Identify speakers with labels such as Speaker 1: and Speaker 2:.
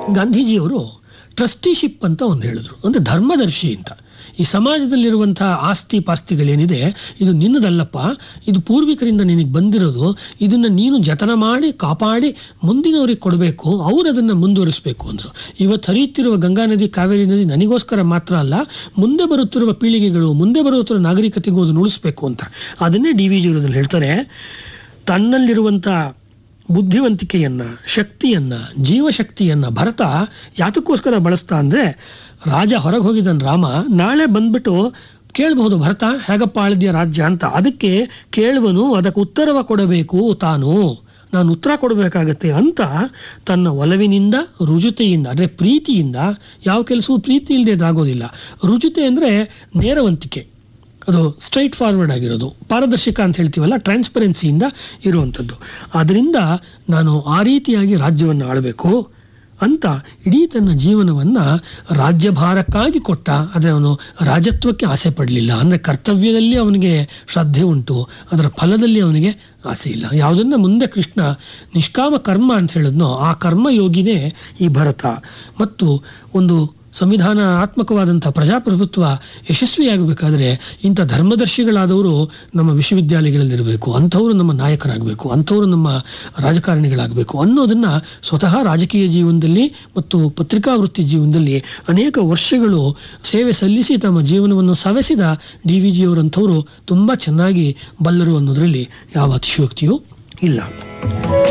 Speaker 1: ಗಾಂಧೀಜಿಯವರು ಟ್ರಸ್ಟಿಶಿಪ್ ಅಂತ ಒಂದು ಹೇಳಿದ್ರು ಅಂದರೆ ಧರ್ಮದರ್ಶಿ ಅಂತ ಈ ಸಮಾಜದಲ್ಲಿರುವಂಥ ಆಸ್ತಿ ಪಾಸ್ತಿಗಳೇನಿದೆ ಇದು ನಿನ್ನದಲ್ಲಪ್ಪ ಇದು ಪೂರ್ವಿಕರಿಂದ ನಿನಗೆ ಬಂದಿರೋದು ಇದನ್ನು ನೀನು ಜತನ ಮಾಡಿ ಕಾಪಾಡಿ ಮುಂದಿನವ್ರಿಗೆ ಕೊಡಬೇಕು ಅವರು ಅದನ್ನು ಮುಂದುವರಿಸಬೇಕು ಅಂದರು ಇವತ್ತು ಹರಿಯುತ್ತಿರುವ ಗಂಗಾ ನದಿ ಕಾವೇರಿ ನದಿ ನನಗೋಸ್ಕರ ಮಾತ್ರ ಅಲ್ಲ ಮುಂದೆ ಬರುತ್ತಿರುವ ಪೀಳಿಗೆಗಳು ಮುಂದೆ ಬರುತ್ತಿರುವ ನಾಗರಿಕತೆಗೂ ಅದನ್ನು ಉಳಿಸ್ಬೇಕು ಅಂತ ಅದನ್ನೇ ಡಿ ವಿ ಜಿಯವರಲ್ಲಿ ಹೇಳ್ತಾರೆ ತನ್ನಲ್ಲಿರುವಂಥ ಬುದ್ಧಿವಂತಿಕೆಯನ್ನ ಶಕ್ತಿಯನ್ನ ಜೀವಶಕ್ತಿಯನ್ನ ಭರತ ಯಾತಕ್ಕೋಸ್ಕರ ಬಳಸ್ತಾ ಅಂದ್ರೆ ರಾಜ ಹೊರಗೆ ಹೋಗಿದ್ದಾನೆ ರಾಮ ನಾಳೆ ಬಂದ್ಬಿಟ್ಟು ಕೇಳಬಹುದು ಭರತ ಹೇಗಪ್ಪ ಆಳಿದ್ಯ ರಾಜ್ಯ ಅಂತ ಅದಕ್ಕೆ ಕೇಳುವನು ಅದಕ್ಕೆ ಉತ್ತರವ ಕೊಡಬೇಕು ತಾನು ನಾನು ಉತ್ತರ ಕೊಡಬೇಕಾಗತ್ತೆ ಅಂತ ತನ್ನ ಒಲವಿನಿಂದ ರುಜುತೆಯಿಂದ ಅಂದರೆ ಪ್ರೀತಿಯಿಂದ ಯಾವ ಕೆಲಸವೂ ಪ್ರೀತಿ ಇಲ್ಲದೆ ಆಗೋದಿಲ್ಲ ರುಜುತೆ ಅಂದರೆ ನೇರವಂತಿಕೆ ಅದು ಸ್ಟ್ರೈಟ್ ಫಾರ್ವರ್ಡ್ ಆಗಿರೋದು ಪಾರದರ್ಶಕ ಅಂತ ಹೇಳ್ತೀವಲ್ಲ ಟ್ರಾನ್ಸ್ಪರೆನ್ಸಿಯಿಂದ ಇರುವಂಥದ್ದು ಆದ್ದರಿಂದ ನಾನು ಆ ರೀತಿಯಾಗಿ ರಾಜ್ಯವನ್ನು ಆಳಬೇಕು ಅಂತ ಇಡೀ ತನ್ನ ಜೀವನವನ್ನು ರಾಜ್ಯಭಾರಕ್ಕಾಗಿ ಕೊಟ್ಟ ಆದರೆ ಅವನು ರಾಜತ್ವಕ್ಕೆ ಆಸೆ ಪಡಲಿಲ್ಲ ಅಂದರೆ ಕರ್ತವ್ಯದಲ್ಲಿ ಅವನಿಗೆ ಶ್ರದ್ಧೆ ಉಂಟು ಅದರ ಫಲದಲ್ಲಿ ಅವನಿಗೆ ಆಸೆ ಇಲ್ಲ ಯಾವುದನ್ನು ಮುಂದೆ ಕೃಷ್ಣ ನಿಷ್ಕಾಮ ಕರ್ಮ ಅಂತ ಹೇಳಿದ್ನೋ ಆ ಕರ್ಮಯೋಗಿನೇ ಈ ಭರತ ಮತ್ತು ಒಂದು ಸಂವಿಧಾನಾತ್ಮಕವಾದಂಥ ಪ್ರಜಾಪ್ರಭುತ್ವ ಯಶಸ್ವಿಯಾಗಬೇಕಾದ್ರೆ ಇಂಥ ಧರ್ಮದರ್ಶಿಗಳಾದವರು ನಮ್ಮ ವಿಶ್ವವಿದ್ಯಾಲಯಗಳಲ್ಲಿರಬೇಕು ಅಂಥವರು ನಮ್ಮ ನಾಯಕರಾಗಬೇಕು ಅಂಥವರು ನಮ್ಮ ರಾಜಕಾರಣಿಗಳಾಗಬೇಕು ಅನ್ನೋದನ್ನು ಸ್ವತಃ ರಾಜಕೀಯ ಜೀವನದಲ್ಲಿ ಮತ್ತು ಪತ್ರಿಕಾ ವೃತ್ತಿ ಜೀವನದಲ್ಲಿ ಅನೇಕ ವರ್ಷಗಳು ಸೇವೆ ಸಲ್ಲಿಸಿ ತಮ್ಮ ಜೀವನವನ್ನು ಸವೆಸಿದ ಡಿ ವಿ ಜಿಯವರಂಥವರು ತುಂಬ ಚೆನ್ನಾಗಿ ಬಲ್ಲರು ಅನ್ನೋದರಲ್ಲಿ ಯಾವ ಅತಿಶಯೋಕ್ತಿಯೂ ಇಲ್ಲ